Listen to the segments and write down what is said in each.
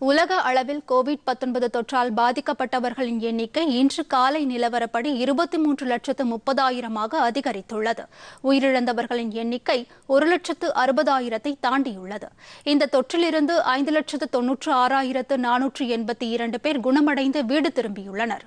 உலக அளவில் கோவிட் பத்தொன்பது தொற்றால் பாதிக்கப்பட்டவர்களின் எண்ணிக்கை இன்று காலை நிலவரப்படி இருபத்தி மூன்று லட்சத்து முப்பதாயிரமாக அதிகரித்துள்ளது உயிரிழந்தவர்களின் எண்ணிக்கை ஒரு லட்சத்து அறுபதாயிரத்தை தாண்டியுள்ளது இந்த தொற்றிலிருந்து ஐந்து லட்சத்து தொன்னூற்று ஆறாயிரத்து நானூற்று எண்பத்தி இரண்டு பேர் குணமடைந்து வீடு திரும்பியுள்ளனர்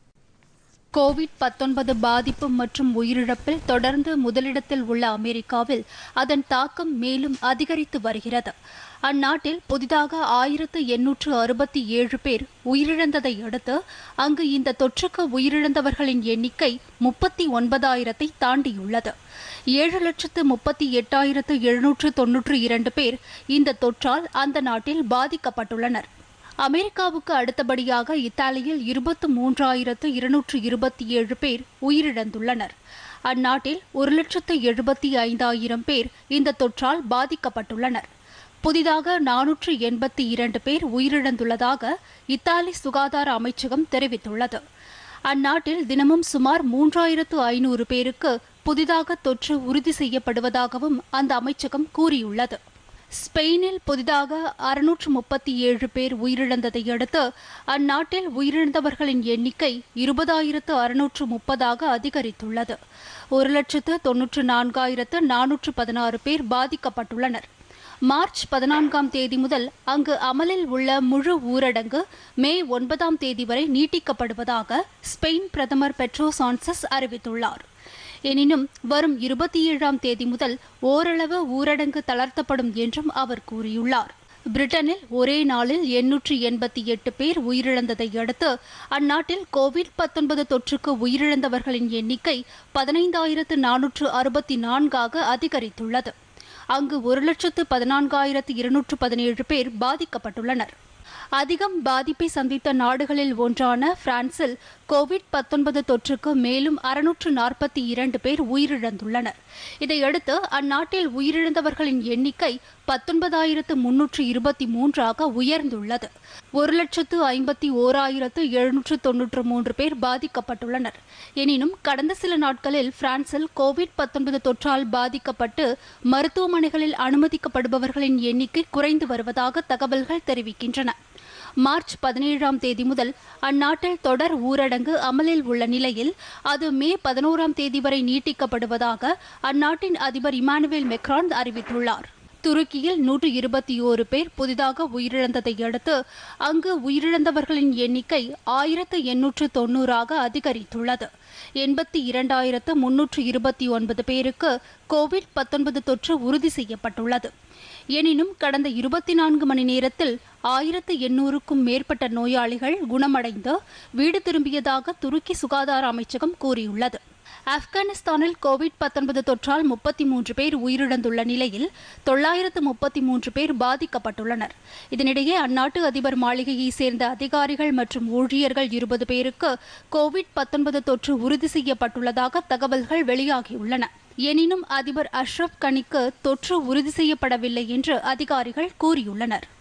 கோவிட் பத்தொன்பது பாதிப்பு மற்றும் உயிரிழப்பில் தொடர்ந்து முதலிடத்தில் உள்ள அமெரிக்காவில் அதன் தாக்கம் மேலும் அதிகரித்து வருகிறது அந்நாட்டில் புதிதாக ஆயிரத்து எண்ணூற்று அறுபத்தி ஏழு பேர் உயிரிழந்ததை அடுத்து அங்கு இந்த தொற்றுக்கு உயிரிழந்தவர்களின் எண்ணிக்கை முப்பத்தி ஒன்பதாயிரத்தை தாண்டியுள்ளது ஏழு லட்சத்து முப்பத்தி எட்டாயிரத்து எழுநூற்று தொன்னூற்று இரண்டு பேர் இந்த தொற்றால் அந்த நாட்டில் பாதிக்கப்பட்டுள்ளனர் அமெரிக்காவுக்கு அடுத்தபடியாக இத்தாலியில் இருபத்து மூன்றாயிரத்து இருநூற்று இருபத்தி ஏழு பேர் உயிரிழந்துள்ளனர் அந்நாட்டில் ஒரு லட்சத்து எழுபத்தி ஐந்தாயிரம் பேர் இந்த தொற்றால் பாதிக்கப்பட்டுள்ளனர் புதிதாக நானூற்று எண்பத்தி இரண்டு பேர் உயிரிழந்துள்ளதாக இத்தாலி சுகாதார அமைச்சகம் தெரிவித்துள்ளது அந்நாட்டில் தினமும் சுமார் மூன்றாயிரத்து ஐநூறு பேருக்கு புதிதாக தொற்று உறுதி செய்யப்படுவதாகவும் அந்த அமைச்சகம் கூறியுள்ளது ஸ்பெயினில் புதிதாக அறுநூற்று முப்பத்தி ஏழு பேர் உயிரிழந்ததை அடுத்து அந்நாட்டில் உயிரிழந்தவர்களின் எண்ணிக்கை இருபதாயிரத்து அறுநூற்று முப்பதாக அதிகரித்துள்ளது ஒரு லட்சத்து தொன்னூற்று நான்காயிரத்து நானூற்று பதினாறு பேர் பாதிக்கப்பட்டுள்ளனர் மார்ச் பதினான்காம் தேதி முதல் அங்கு அமலில் உள்ள முழு ஊரடங்கு மே ஒன்பதாம் தேதி வரை நீட்டிக்கப்படுவதாக ஸ்பெயின் பிரதமர் பெட்ரோ சான்சஸ் அறிவித்துள்ளார் எனினும் வரும் இருபத்தி ஏழாம் தேதி முதல் ஓரளவு ஊரடங்கு தளர்த்தப்படும் என்றும் அவர் கூறியுள்ளார் பிரிட்டனில் ஒரே நாளில் எண்ணூற்று எண்பத்தி எட்டு பேர் உயிரிழந்ததை அடுத்து அந்நாட்டில் கோவிட் பத்தொன்பது தொற்றுக்கு உயிரிழந்தவர்களின் எண்ணிக்கை பதினைந்தாயிரத்து நானூற்று அறுபத்தி நான்காக அதிகரித்துள்ளது அங்கு ஒரு லட்சத்து பதினான்காயிரத்து இருநூற்று பதினேழு பேர் பாதிக்கப்பட்டுள்ளனர் அதிகம் பாதிப்பை சந்தித்த நாடுகளில் ஒன்றான பிரான்சில் கோவிட் பத்தொன்பது தொற்றுக்கு மேலும் அறுநூற்று நாற்பத்தி இரண்டு பேர் உயிரிழந்துள்ளனர் இதையடுத்து அந்நாட்டில் உயிரிழந்தவர்களின் எண்ணிக்கை பத்தொன்பதாயிரத்து முன்னூற்று இருபத்தி மூன்றாக உயர்ந்துள்ளது ஒரு லட்சத்து ஐம்பத்தி ஓராயிரத்து எழுநூற்று தொன்னூற்று மூன்று பேர் பாதிக்கப்பட்டுள்ளனர் எனினும் கடந்த சில நாட்களில் பிரான்சில் கோவிட் பத்தொன்பது தொற்றால் பாதிக்கப்பட்டு மருத்துவமனைகளில் அனுமதிக்கப்படுபவர்களின் எண்ணிக்கை குறைந்து வருவதாக தகவல்கள் தெரிவிக்கின்றன மார்ச் பதினேழாம் தேதி முதல் அந்நாட்டில் தொடர் ஊரடங்கு அமலில் உள்ள நிலையில் அது மே பதினோராம் தேதி வரை நீட்டிக்கப்படுவதாக அந்நாட்டின் அதிபர் இமானுவேல் மெக்ரான் அறிவித்துள்ளார் துருக்கியில் நூற்று இருபத்தி ஓரு பேர் புதிதாக உயிரிழந்ததை அடுத்து அங்கு உயிரிழந்தவர்களின் எண்ணிக்கை ஆயிரத்து எண்ணூற்று தொன்னூறாக அதிகரித்துள்ளது எண்பத்தி இரண்டாயிரத்து முன்னூற்று இருபத்தி ஒன்பது பேருக்கு கோவிட் பத்தொன்பது தொற்று உறுதி செய்யப்பட்டுள்ளது எனினும் கடந்த இருபத்தி நான்கு மணி நேரத்தில் ஆயிரத்து எண்ணூறுக்கும் மேற்பட்ட நோயாளிகள் குணமடைந்து வீடு திரும்பியதாக துருக்கி சுகாதார அமைச்சகம் கூறியுள்ளது ஆப்கானிஸ்தானில் கோவிட் பத்தொன்பது தொற்றால் முப்பத்தி மூன்று பேர் உயிரிழந்துள்ள நிலையில் தொள்ளாயிரத்து முப்பத்தி மூன்று பேர் பாதிக்கப்பட்டுள்ளனர் இதனிடையே அந்நாட்டு அதிபர் மாளிகையைச் சேர்ந்த அதிகாரிகள் மற்றும் ஊழியர்கள் இருபது பேருக்கு கோவிட் பத்தொன்பது தொற்று உறுதி செய்யப்பட்டுள்ளதாக தகவல்கள் வெளியாகியுள்ளன எனினும் அதிபர் அஷ்ரப் கனிக்கு தொற்று உறுதி செய்யப்படவில்லை என்று அதிகாரிகள் கூறியுள்ளனர்